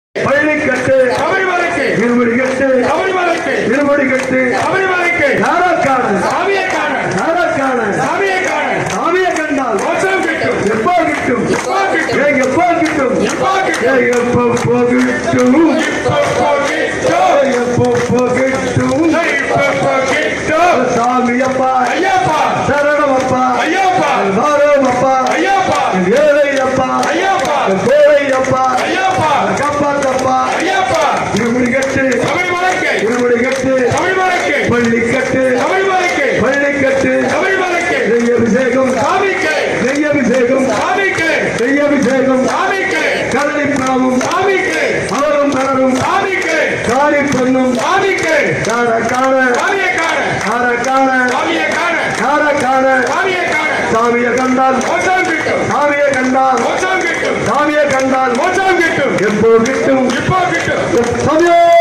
பள்ளி கட்டு சபரிமலைக்கு இருமுடி கட்டு சபரிமலைக்கு இருமுடி கட்டு சபரிமலைக்கு யாராக்கான சாமியை காண யாராக்கான சாமியை காண சாமியை கண்டால் மோசம் கிட்டும் எப்போ கிட்டும் எப்போ கிட்டும் ஏய், எப்போ கிட்டும் எப்போ கிட்டும் ஏய், எப்போ போகிட்டும் இப்போ போகிட்டோ ஏய், எப்போ போகிட்டும் இப்போ போகிட்டோ சாமியப்பா ஐயப்பா சரணமப்பா ஐயப்பா வாரமப்பா ஐயப்பா ஏழையப்பா ஐயப்பா கோழையப்பா ஐயப்பா கப்பாத்தப்பா ஐயப்பா இருமுடி கட்டு சபரிமலைக்கு இருமுடி கட்டு சபரிமலைக்கு பள்ளி கட்டு சபரிமலைக்கு பள்ளி கட்டு சபரிமலைக்கு நெய் அபிஷேகம் சாமிக்கு நெய் அபிஷேகம் சாமிக்கு நெய் அபிஷேகம் சாமிக்கு கடலை பிராவும் சாமிக்கு அவரும் பலரும் சாமிக்கு காரி பொண்ணும் சாமிக்கு கார காண சாமியை காண கார காண சாமியை காண கார காண சாமியை காண சாமியை கண்டால் மோசம் கிட்டும் சாமியை கண்டால் மோசம் கிட்டும் சாமியை கண்டால் மோசம் கிட்டும் எப்போ கிட்டும் இப்போ கிட்டும் சமயம்